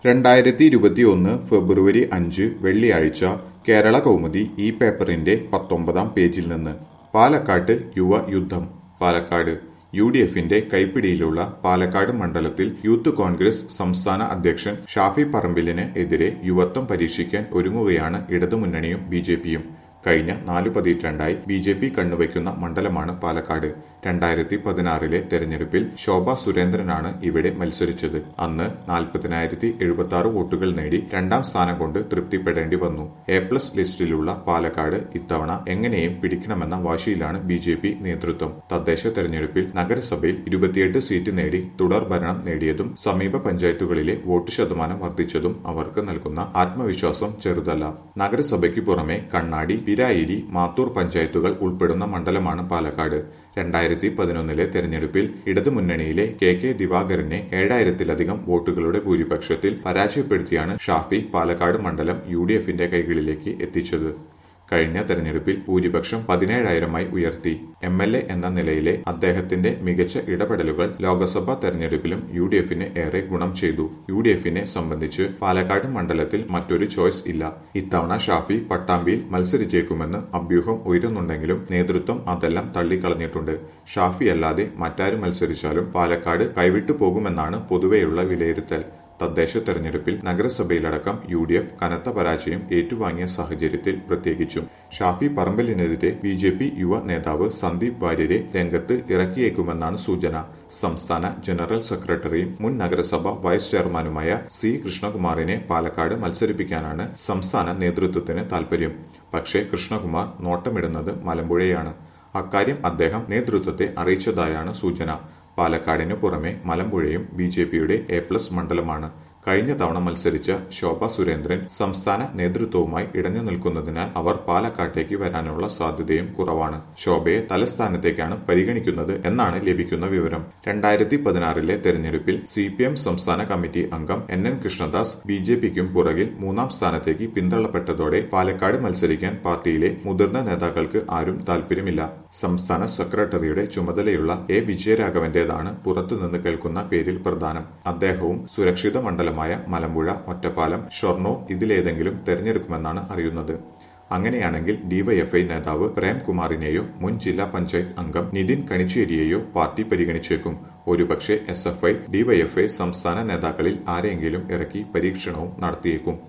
രണ്ടായിരത്തി ഇരുപത്തിയൊന്ന് ഫെബ്രുവരി അഞ്ച് വെള്ളിയാഴ്ച കേരള കൗമുദി ഈ പേപ്പറിന്റെ പത്തൊമ്പതാം പേജിൽ നിന്ന് പാലക്കാട്ട് യുവ യുദ്ധം പാലക്കാട് യു ഡി എഫിന്റെ കൈപ്പിടിയിലുള്ള പാലക്കാട് മണ്ഡലത്തിൽ യൂത്ത് കോൺഗ്രസ് സംസ്ഥാന അധ്യക്ഷൻ ഷാഫി പറമ്പിലിന് എതിരെ യുവത്വം പരീക്ഷിക്കാൻ ഒരുങ്ങുകയാണ് ഇടതുമുന്നണിയും ബി ജെ പിയും കഴിഞ്ഞ നാലു പതിറ്റാണ്ടായി ബി ജെ പി കണ്ണുവയ്ക്കുന്ന മണ്ഡലമാണ് പാലക്കാട് രണ്ടായിരത്തി പതിനാറിലെ തെരഞ്ഞെടുപ്പിൽ ശോഭ സുരേന്ദ്രനാണ് ഇവിടെ മത്സരിച്ചത് അന്ന് നാൽപ്പതിനായിരത്തി എഴുപത്തി ആറ് വോട്ടുകൾ നേടി രണ്ടാം സ്ഥാനം കൊണ്ട് തൃപ്തിപ്പെടേണ്ടി വന്നു എ പ്ലസ് ലിസ്റ്റിലുള്ള പാലക്കാട് ഇത്തവണ എങ്ങനെയും പിടിക്കണമെന്ന വാശിയിലാണ് ബി ജെ പി നേതൃത്വം തദ്ദേശ തെരഞ്ഞെടുപ്പിൽ നഗരസഭയിൽ ഇരുപത്തിയെട്ട് സീറ്റ് നേടി തുടർ ഭരണം നേടിയതും സമീപ പഞ്ചായത്തുകളിലെ വോട്ട് ശതമാനം വർദ്ധിച്ചതും അവർക്ക് നൽകുന്ന ആത്മവിശ്വാസം ചെറുതല്ല നഗരസഭയ്ക്ക് പുറമെ കണ്ണാടി പിരായിരി മാത്തൂർ പഞ്ചായത്തുകൾ ഉൾപ്പെടുന്ന മണ്ഡലമാണ് പാലക്കാട് രണ്ടായിരത്തി പതിനൊന്നിലെ തെരഞ്ഞെടുപ്പിൽ ഇടതുമുന്നണിയിലെ കെ കെ ദിവാകരനെ ഏഴായിരത്തിലധികം വോട്ടുകളുടെ ഭൂരിപക്ഷത്തിൽ പരാജയപ്പെടുത്തിയാണ് ഷാഫി പാലക്കാട് മണ്ഡലം യു ഡി എഫിന്റെ കൈകളിലേക്ക് എത്തിച്ചത് കഴിഞ്ഞ തെരഞ്ഞെടുപ്പിൽ ഭൂരിപക്ഷം പതിനേഴായിരമായി ഉയർത്തി എം എൽ എ എന്ന നിലയിലെ അദ്ദേഹത്തിന്റെ മികച്ച ഇടപെടലുകൾ ലോക്സഭാ തെരഞ്ഞെടുപ്പിലും യു ഡി എഫിന് ഏറെ ഗുണം ചെയ്തു യു ഡി എഫിനെ സംബന്ധിച്ച് പാലക്കാട് മണ്ഡലത്തിൽ മറ്റൊരു ചോയ്സ് ഇല്ല ഇത്തവണ ഷാഫി പട്ടാമ്പിയിൽ മത്സരിച്ചേക്കുമെന്ന് അഭ്യൂഹം ഉയരുന്നുണ്ടെങ്കിലും നേതൃത്വം അതെല്ലാം തള്ളിക്കളഞ്ഞിട്ടുണ്ട് ഷാഫി അല്ലാതെ മറ്റാരും മത്സരിച്ചാലും പാലക്കാട് കൈവിട്ടു പോകുമെന്നാണ് പൊതുവെയുള്ള വിലയിരുത്തൽ തദ്ദേശ തെരഞ്ഞെടുപ്പിൽ നഗരസഭയിലടക്കം യു ഡി എഫ് കനത്ത പരാജയം ഏറ്റുവാങ്ങിയ സാഹചര്യത്തിൽ പ്രത്യേകിച്ചും ഷാഫി പറമ്പലിനെതിരെ ബി ജെ പി യുവ നേതാവ് സന്ദീപ് വാര്യരെ രംഗത്ത് ഇറക്കിയേക്കുമെന്നാണ് സൂചന സംസ്ഥാന ജനറൽ സെക്രട്ടറിയും മുൻ നഗരസഭ വൈസ് ചെയർമാനുമായ സി കൃഷ്ണകുമാറിനെ പാലക്കാട് മത്സരിപ്പിക്കാനാണ് സംസ്ഥാന നേതൃത്വത്തിന് താൽപര്യം പക്ഷേ കൃഷ്ണകുമാർ നോട്ടമിടുന്നത് മലമ്പുഴയാണ് അക്കാര്യം അദ്ദേഹം നേതൃത്വത്തെ അറിയിച്ചതായാണ് സൂചന പാലക്കാടിനു പുറമെ മലമ്പുഴയും ബി ജെ പിയുടെ എ പ്ലസ് മണ്ഡലമാണ് കഴിഞ്ഞ തവണ മത്സരിച്ച ശോഭ സുരേന്ദ്രൻ സംസ്ഥാന നേതൃത്വവുമായി ഇടഞ്ഞു നിൽക്കുന്നതിനാൽ അവർ പാലക്കാട്ടേക്ക് വരാനുള്ള സാധ്യതയും കുറവാണ് ശോഭയെ തലസ്ഥാനത്തേക്കാണ് പരിഗണിക്കുന്നത് എന്നാണ് ലഭിക്കുന്ന വിവരം രണ്ടായിരത്തി പതിനാറിലെ തെരഞ്ഞെടുപ്പിൽ സി പി എം സംസ്ഥാന കമ്മിറ്റി അംഗം എൻ എൻ കൃഷ്ണദാസ് ബി ജെ പിക്കും പുറകിൽ മൂന്നാം സ്ഥാനത്തേക്ക് പിന്തള്ളപ്പെട്ടതോടെ പാലക്കാട് മത്സരിക്കാൻ പാർട്ടിയിലെ മുതിർന്ന നേതാക്കൾക്ക് ആരും താൽപര്യമില്ല സംസ്ഥാന സെക്രട്ടറിയുടെ ചുമതലയുള്ള എ വിജയരാഘവന്റേതാണ് പുറത്തുനിന്ന് കേൾക്കുന്ന പേരിൽ പ്രധാനം അദ്ദേഹവും സുരക്ഷിത മണ്ഡലമായ മലമ്പുഴ ഒറ്റപ്പാലം ഷൊർണൂർ ഇതിലേതെങ്കിലും തെരഞ്ഞെടുക്കുമെന്നാണ് അറിയുന്നത് അങ്ങനെയാണെങ്കിൽ ഡിവൈഎഫ്ഐ നേതാവ് പ്രേംകുമാറിനെയോ മുൻ ജില്ലാ പഞ്ചായത്ത് അംഗം നിതിൻ കണിച്ചേരിയെയോ പാർട്ടി പരിഗണിച്ചേക്കും ഒരുപക്ഷെ എസ് എഫ് ഐ ഡിവൈഎഫ്ഐ സംസ്ഥാന നേതാക്കളിൽ ആരെയെങ്കിലും ഇറക്കി പരീക്ഷണവും നടത്തിയേക്കും